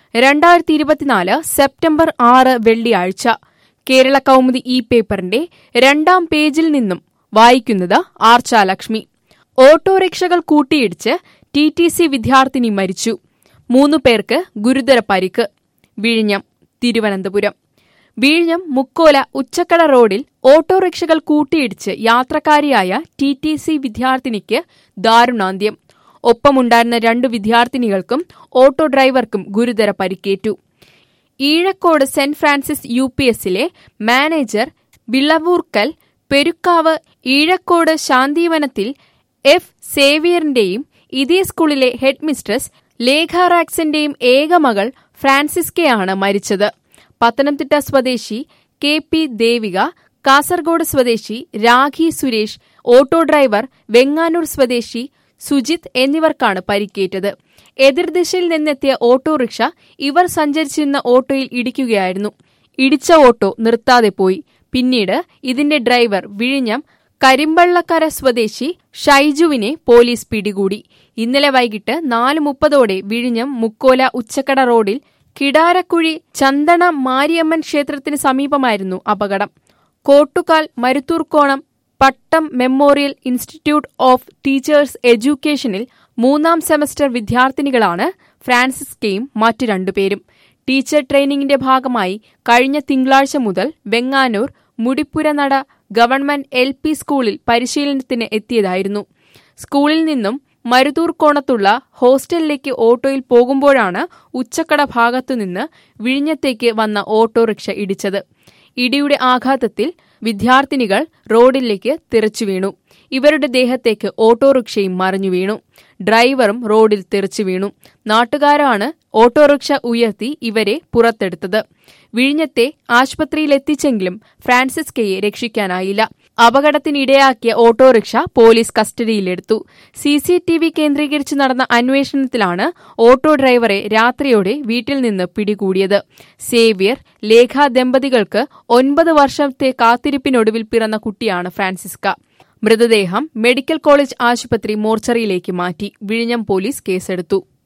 രണ്ടായിരത്തി ഇരുപത്തിനാല് സെപ്റ്റംബർ ആറ് വെള്ളിയാഴ്ച കേരള കൗമുദി ഈ പേപ്പറിന്റെ രണ്ടാം പേജിൽ നിന്നും വായിക്കുന്നത് ആർച്ചാലക്ഷ്മി ഓട്ടോറിക്ഷകൾ കൂട്ടിയിടിച്ച് ടി ടി സി വിദ്യാർത്ഥിനി മരിച്ചു മൂന്നു പേർക്ക് ഗുരുതര പരിക്ക് വിഴിഞ്ഞം തിരുവനന്തപുരം വിഴിഞ്ഞം മുക്കോല ഉച്ചക്കട റോഡിൽ ഓട്ടോറിക്ഷകൾ കൂട്ടിയിടിച്ച് യാത്രക്കാരിയായ ടി ടി സി വിദ്യാർത്ഥിനിക്ക് ദാരുണാന്ത്യം ഒപ്പമുണ്ടായിരുന്ന രണ്ടു വിദ്യാർത്ഥിനികൾക്കും ഓട്ടോ ഡ്രൈവർക്കും ഗുരുതര പരിക്കേറ്റു Eezhakkode saint Francis U P എസിലെ മാനേജർ വിളവൂർക്കൽ പെരുക്കാവ് ഈഴക്കോട് ശാന്തിവനത്തിൽ എഫ് സേവിയറിന്റെയും ഇതേ സ്കൂളിലെ ഹെഡ് മിസ്ട്രസ് ലേഖ റാക്സിന്റെയും ഏക മകൾ ഫ്രാൻസിസ്കയാണ് മരിച്ചത് പത്തനംതിട്ട സ്വദേശി കെ പി ദേവിക കാസർഗോഡ് സ്വദേശി രാഖി സുരേഷ് ഓട്ടോ ഡ്രൈവർ വെങ്ങാനൂർ സ്വദേശി സുജിത് എന്നിവർക്കാണ് പരിക്കേറ്റത് എതിർദിശയിൽ നിന്നെത്തിയ ഓട്ടോറിക്ഷ ഇവർ സഞ്ചരിച്ചിരുന്ന ഓട്ടോയിൽ ഇടിക്കുകയായിരുന്നു ഇടിച്ച ഓട്ടോ നിർത്താതെ പോയി പിന്നീട് ഇതിന്റെ ഡ്രൈവർ വിഴിഞ്ഞം കരിമ്പള്ളക്കര സ്വദേശി ഷൈജുവിനെ പോലീസ് പിടികൂടി ഇന്നലെ വൈകിട്ട് നാല് മുപ്പതോടെ വിഴിഞ്ഞം മുക്കോല ഉച്ചക്കട റോഡിൽ കിടാരക്കുഴി ചന്ദന മാരിയമ്മൻ ക്ഷേത്രത്തിന് സമീപമായിരുന്നു അപകടം Kottukal Maruthoorkonam Pattom memorial institute of teachers എഡ്യൂക്കേഷനിൽ മൂന്നാം സെമസ്റ്റർ വിദ്യാർത്ഥിനികളാണ് ഫ്രാൻസിസ്കയും മറ്റു രണ്ടുപേരും ടീച്ചർ ട്രെയിനിങ്ങിന്റെ ഭാഗമായി കഴിഞ്ഞ തിങ്കളാഴ്ച മുതൽ Venganoor Mudippuranada government L P സ്കൂളിൽ പരിശീലനത്തിന് എത്തിയതായിരുന്നു സ്കൂളിൽ നിന്നും മരുതൂർക്കോണത്തുള്ള ഹോസ്റ്റലിലേക്ക് ഓട്ടോയിൽ പോകുമ്പോഴാണ് ഉച്ചക്കട ഭാഗത്തുനിന്ന് വിഴിഞ്ഞത്തേക്ക് വന്ന ഓട്ടോറിക്ഷ ഇടിച്ചത് ഇടിയുടെ ആഘാതത്തിൽ വിദ്യാർത്ഥിനികൾ റോഡിലേക്ക് തെറിച്ചു വീണു ഇവരുടെ ദേഹത്തേക്ക് ഓട്ടോറിക്ഷയും മറിഞ്ഞു വീണു ഡ്രൈവറും റോഡിൽ തെറിച്ചു വീണു നാട്ടുകാരാണ് ഓട്ടോറിക്ഷ ഉയർത്തി ഇവരെ പുറത്തെടുത്തത് വിഴിഞ്ഞത്തെ ആശുപത്രിയിലെത്തിച്ചെങ്കിലും ഫ്രാൻസിസ്കയെ രക്ഷിക്കാനായില്ല അപകടത്തിനിടയാക്കിയ ഓട്ടോറിക്ഷ പോലീസ് കസ്റ്റഡിയിലെടുത്തു സി സി ടി വി കേന്ദ്രീകരിച്ച് നടന്ന അന്വേഷണത്തിലാണ് ഓട്ടോ ഡ്രൈവറെ രാത്രിയോടെ വീട്ടിൽ നിന്ന് പിടികൂടിയത് സേവ്യർ ലേഖ ദമ്പതികൾക്ക് ഒൻപത് വർഷത്തെ കാത്തിരിപ്പിനൊടുവിൽ പിറന്ന കുട്ടിയാണ് ഫ്രാൻസിസ്ക മൃതദേഹം മെഡിക്കൽ കോളേജ് ആശുപത്രി മോർച്ചറിയിലേക്ക് മാറ്റി വിഴിഞ്ഞം പോലീസ് കേസെടുത്തു